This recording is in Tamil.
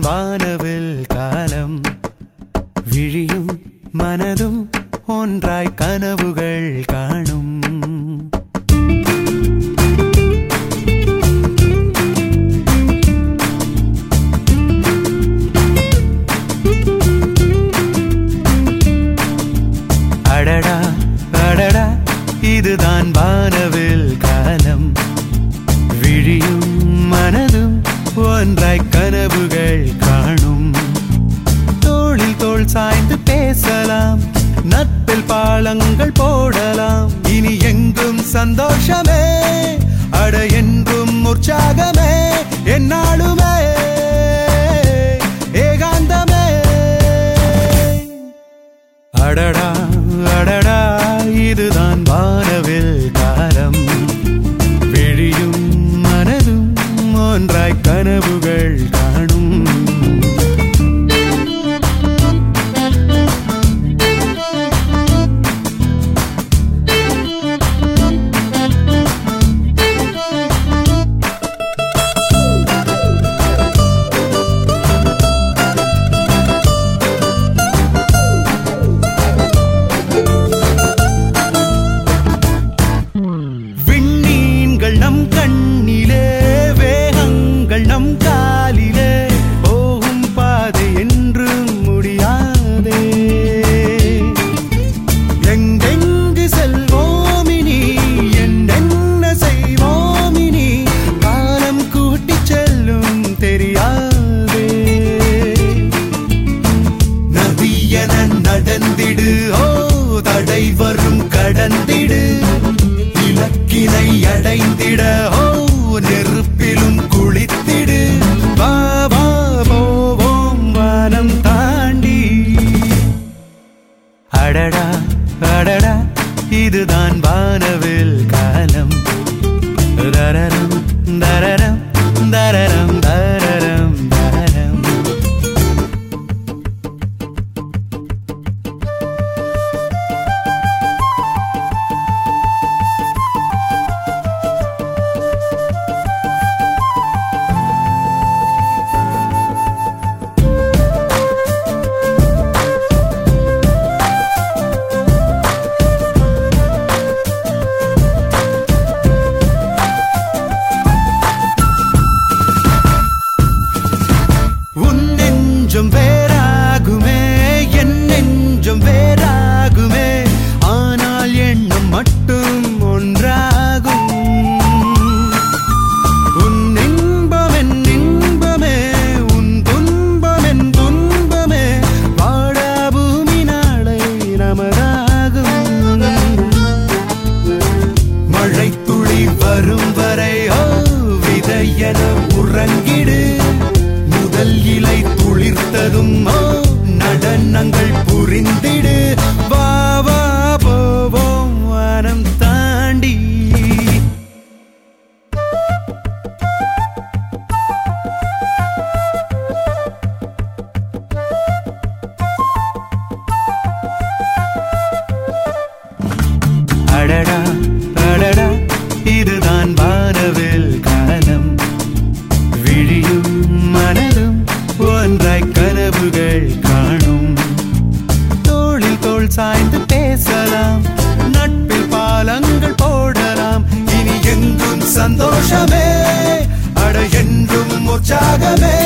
வானவில் காலம் விழியும் மனதும் ஒன்றாய் கனவுகள் காணும் அடடா அடடா இதுதான் வானவில் காலம் விழியும் மனதும் ஒன்றாய் கனவுகள் காணும் தோளில் தோள் சாய்ந்து பேசலாம் நட்பில் பாலங்கள் போடலாம் இனி எங்கும் சந்தோஷமே அட என்றும் உற்சாகமே என்னாலுமே ஏகாந்தமே அடடா அடடா இதுதான் வானவில் காலம் விழியும் மனதும் ஒன்றாய் கனவுகள் காணும் விண்ணீன்கள் நம் கண்ணிலே வேகங்கள் நம் காலிலே போகும் பாதை என்றும் முடியாதே எங்கெங்கு செல்வோமினி என்னென்ன செய்வோமினி காலம் கூட்டிச் செல்லும் தெரியாதே நதியென நடந்திடு ஓ தடை வரும் கடந்திடு இலக்கினை அடைந்திட ஓ நெருப்பிலும் குளித்திடு வா வா போவோம் வானம் தாண்டி அடடா அடடா இதுதான் வானவில் காலம் தரரம் தரரம் தரரம் தரரம் தரரம் உன் நெஞ்சம் வேறாகுமே என் நெஞ்சம் வேறாகுமே ஆனால் எண்ணம் மட்டும் ஒன்றாகும் உன் இன்பம் என் இன்பமே உன் துன்பம் என் துன்பமே வாடா பூமி நாளை நமதாகும் மழை துளி வரும் வரை ஓ விதையென உறங்கிடு முதல் இலை துளிர்த்ததும் ஓ நடனங்கள் புரிந்திடு வா வா போவோம் வானம் தாண்டி அடடா அடடா இதுதான் வானவில் காலம் விழியும் மனதும் ஒன்றாய் கனவுகள் காணும் தோளில் தோள் சாய்ந்து பேசலாம் நட்பில் பாலங்கள் போடலாம் இனி எங்கும் சந்தோஷமே அட என்றும் உற்சாகமே